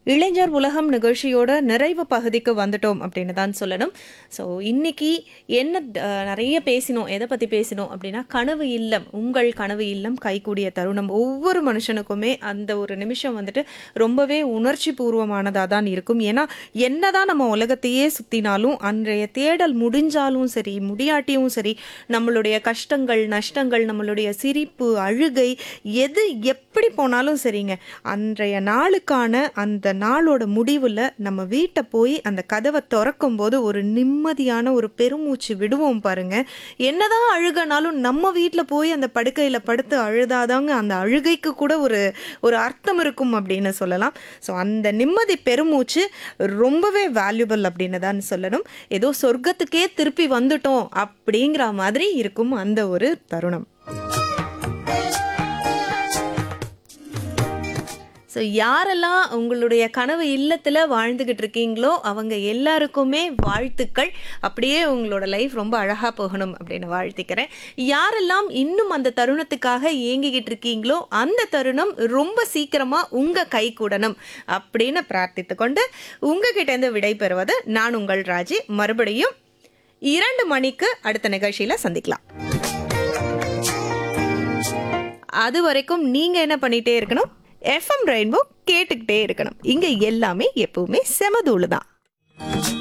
இளைஞர் உலகம் நிகழ்ச்சியோட நிறைவு பகுதிக்கு வந்துட்டோம் அப்படின்னு தான் சொல்லணும் ஸோ இன்னைக்கு என்ன அஹ், நிறைய பேசினோம் எதை பற்றி பேசினோம் அப்படின்னா கனவு இல்லம் உங்கள் கனவு இல்லம் கைகூடிய தருணம் ஒவ்வொரு மனுஷனுக்குமே அந்த ஒரு நிமிஷம் வந்துட்டு ரொம்பவே உணர்ச்சி பூர்வமானதாக தான் இருக்கும் ஏன்னா என்னதான் நம்ம உலகத்தையே சுற்றினாலும் அன்றைய தேடல் முடிஞ்சாலும் சரி முடியாட்டியும் சரி நம்மளுடைய கஷ்டங்கள் நஷ்டங்கள் நம்மளுடைய சிரிப்பு அழுகை எது எப்படி போனாலும் சரிங்க அன்றைய நாளுக்கான அந்த நாளோட முடிவில் நம்ம வீட்டை போய் அந்த கதவை திறக்கும் போது ஒரு நிம்மதியான ஒரு பெருமூச்சு விடுவோம் பாருங்க என்னதான் அழுகனாலும் நம்ம வீட்டில் போய் அந்த படுக்கையில் படுத்து அழுதாதாங்க அந்த அழுகைக்கு கூட ஒரு ஒரு அர்த்தம் இருக்கும் அப்படின்னு சொல்லலாம் ஸோ அந்த நிம்மதி பெருமூச்சு ரொம்பவே வேல்யூபிள் அப்படின்னு தான் சொல்லணும் ஏதோ சொர்க்கத்துக்கே திருப்பி வந்துட்டோம் அப்படிங்கிற மாதிரி இருக்கும் அந்த ஒரு தருணம் ஸோ யாரெல்லாம் உங்களுடைய கனவு இல்லத்தில் வாழ்ந்துக்கிட்டு இருக்கீங்களோ அவங்க எல்லாருக்குமே வாழ்த்துக்கள் அப்படியே உங்களோட லைஃப் ரொம்ப அழகாக போகணும் அப்படின்னு வாழ்த்திக்கிறேன் யாரெல்லாம் இன்னும் அந்த தருணத்துக்காக ஏங்கிக்கிட்டு இருக்கீங்களோ அந்த தருணம் ரொம்ப சீக்கிரமாக உங்கள் கை கூடணும் அப்படின்னு பிரார்த்தித்து கொண்டு உங்ககிட்டேருந்து விடை பெறுவது நான் உங்கள் ராஜி மறுபடியும் இரண்டு மணிக்கு அடுத்த நிகழ்ச்சியில் சந்திக்கலாம் அது வரைக்கும் நீங்கள் என்ன பண்ணிகிட்டே இருக்கணும் எஃப்எம் ரெயின்போ கேட்டுக்கிட்டே இருக்கணும் இங்கே எல்லாமே எப்பவுமே செமதூளு தான்